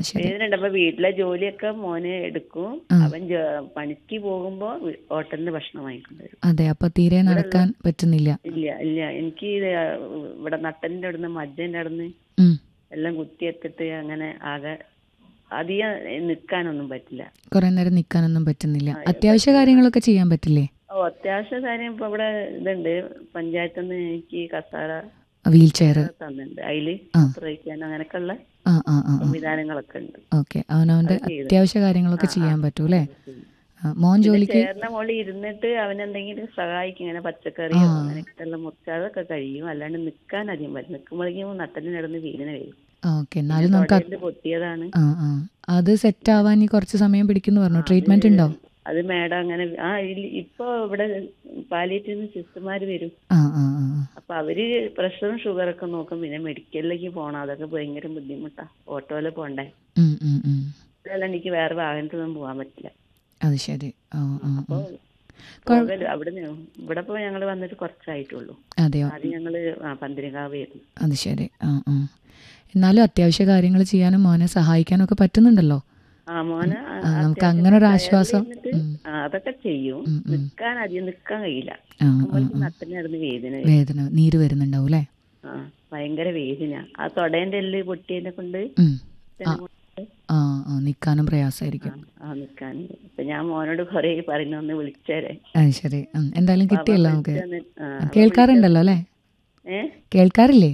ശരി വേദനയുണ്ട് അപ്പൊ വീട്ടിലെ ജോലിയൊക്കെ മോനെ എടുക്കും ആ. അവൻ ജോ- പണിക്ക് പോകുമ്പോ വി- ഹോട്ടലിൽ നിന്ന് ഭക്ഷണം വാങ്ങിക്കൊണ്ടുവരും അതെ അപ്പൊ തീരെ നടക്കാൻ പറ്റുന്നില്ല ഇല്ല ഇല്ല എനിക്ക് ഇത് ഇവിടെ നട്ടലിന്റെ അവിടുന്ന് മജ്ജന്റെ അവിടുന്ന് ഉം. എല്ലാം കുത്തിയെത്തിട്ട് അങ്ങനെ ആകെ അധികം നിൽക്കാനൊന്നും പറ്റില്ല കുറെ നേരം നിൽക്കാനൊന്നും പറ്റുന്നില്ല അത്യാവശ്യ കാര്യങ്ങളൊക്കെ ചെയ്യാൻ പറ്റില്ലേ ഓ അത്യാവശ്യ കാര്യം ഇപ്പൊ ഇവിടെ ഇതുണ്ട് പഞ്ചായത്തിൽ നിന്ന് എനിക്ക് കസാര വീൽ ചെയർ തന്നിട്ടുണ്ട് അതില് ആ. പ്രയോഗിക്കാനും അങ്ങനെയൊക്കെ ഉള്ള ആ ആ ആ സംവിധാനങ്ങളൊക്കെ ഉണ്ട് ഓക്കെ അവനവന്റെ അത്യാവശ്യ കാര്യങ്ങളൊക്കെ ചെയ്യാൻ പറ്റൂ അല്ലേ ആ, മോൻ ജോലിക്ക് ചേർന്ന മോളി ഇരുന്നിട്ട് അവനെന്തെങ്കിലും സഹായിക്കും ഇങ്ങനെ പച്ചക്കറിയോ അങ്ങനെയൊക്കെ ഉള്ള മുറിച്ച് അതൊക്കെ കഴിയും അല്ലാണ്ട് നിൽക്കാൻ അധികം പറ്റും നിൽക്കുമ്പോഴേക്കും നട്ടലിന് കിടന്ന് വീടിന് വരും ഓക്കെ എന്നാലും നമുക്ക് അത്- തൊടയില് പൊട്ടിയതാണ് ആ ആ അത് സെറ്റ് ആവാൻ ഈ കുറച്ച് സമയം പിടിക്കുന്നു പറഞ്ഞു ട്രീറ്റ്മെന്റ് ഉണ്ടോ അത് മേഡം അങ്ങനെ ആ ഇല്ല- ഇപ്പൊ ഇവിടെ പാലിയേറ്റീവ് സിസ്റ്റർമാര് വരും ആ ആ ആ ആ. അപ്പൊ അവര് പ്രഷറും ഷുഗറൊക്കെ നോക്കും പിന്നെ മെഡിക്കലിലേക്ക് പോണം അതൊക്കെ ഭയങ്കര ബുദ്ധിമുട്ടാ ഓട്ടോയില് പോണ്ടേ ഉം, ഉം, ഉം. അല്ലാണ്ട് എനിക്ക് വേറെ വാഹനത്തിലൊന്നും പോകാൻ പറ്റില്ല അത് ശരി ആ ആ അപ്പൊ ആ. പോകല് അവിടെ ഇവിടെ ഇപ്പൊ ഞങ്ങള് വന്നിട്ട് കുറച്ചായിട്ടുള്ളൂ അതെയോ ആദ്യം ഞങ്ങള് ആ പന്തിരങ്കാവായിരുന്നു അത് ശരി ആ ആ എന്നാലും അത്യാവശ്യ കാര്യങ്ങൾ ചെയ്യാനും മോനെ സഹായിക്കാനും ഒക്കെ പറ്റുന്നുണ്ടല്ലോ ആ മോനെ ആ- ആ, നമുക്ക് അത്യാവശ്യം അങ്ങനെ ഒരു ആശ്വാസം ഇരുന്നിട്ട് ഉം. ആ, അതൊക്കെ ചെയ്യും ഉം, ഉം. നിക്കാൻ അധികം നിക്കാൻ കഴിയില്ല ആ ആ നമ്മൾക്ക് ആ. നട്ടലിന് കിടന്ന് വേദന വരും. വേദന നീര് വരുന്നുണ്ടാവും അല്ലേ ആ ഭയങ്കര വേദന ആ തൊടേന്റെ എല്ല് പൊട്ടിയതിനെ കൊണ്ട് ഉം. ഇതിനെ കൊണ്ട് ആ ആ നിൽക്കാനും പ്രയാസമായിരിക്കും ആ നിക്കാൻ ഇപ്പൊ ഞാൻ മോനോട് കൊറേ പറയുന്ന ഒന്ന് വിളിച്ചേരെ അത് ശരി ഉം. എന്തായാലും കിട്ടിയല്ലോ നമുക്ക് ആ, കേൾക്കാറുണ്ടല്ലോ അല്ലേ ഏ കേൾക്കാറില്ലേ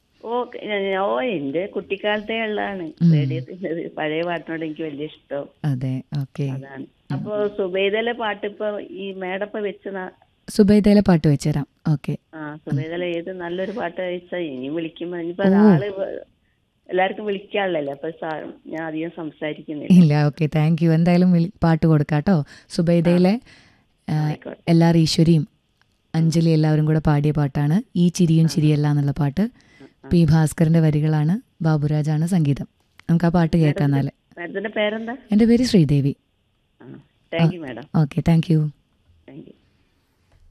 ഓ ക- ഞാ- ഓ എന്റെ കുട്ടിക്കാലത്തെ ഉള്ളതാണ് റേഡിയോത്തിന്റെ പഴയ പാട്ടിനോട് എനിക്ക് വലിയ ഇഷ്ടം അതെ ഓക്കെ അതാണ് അപ്പൊ സുബൈദയിലെ പാട്ട് ഇപ്പൊ ഈ മേടപ്പ വെച്ച് ന- സുബൈദയിലെ പാട്ട് വെച്ചുതരാം ഓക്കെ ആ സുബൈദയിലെ ഏത് നല്ലൊരു പാട്ട് വെച്ചാൽ ഇനി വിളിക്കുമ്പോ ഇനിയിപ്പോ ആള് വ- എല്ലാവർക്കും വിളിക്കാനുള്ളല്ലേ അപ്പൊ സാ- ഞാൻ അധികം സംസാരിക്കുന്നില്ല ഇല്ല ഓക്കെ താങ്ക് യു എന്തായാലും വിളി- പാട്ട് കൊടുക്കാട്ടോ സുബൈദയിലെ ആ, ആയിക്കോട്ടെ. എല്ലാവരും ഈശ്വരിയും അഞ്ജലി എല്ലാവരും കൂടെ പാടിയ പാട്ടാണ് ഈ ചിരിയും ചിരിയല്ല എന്നുള്ള പാട്ട് പി ഭാസ്കറിന്റെ വരികളാണ് ബാബുരാജാണ് സംഗീതം നമുക്ക് ആ പാട്ട് കേൾക്കാം എന്നാല് മാഡത്തിന്റെ പേരെന്താ എൻ്റെ പേര് ശ്രീദേവി ആ thank you madam okay thank U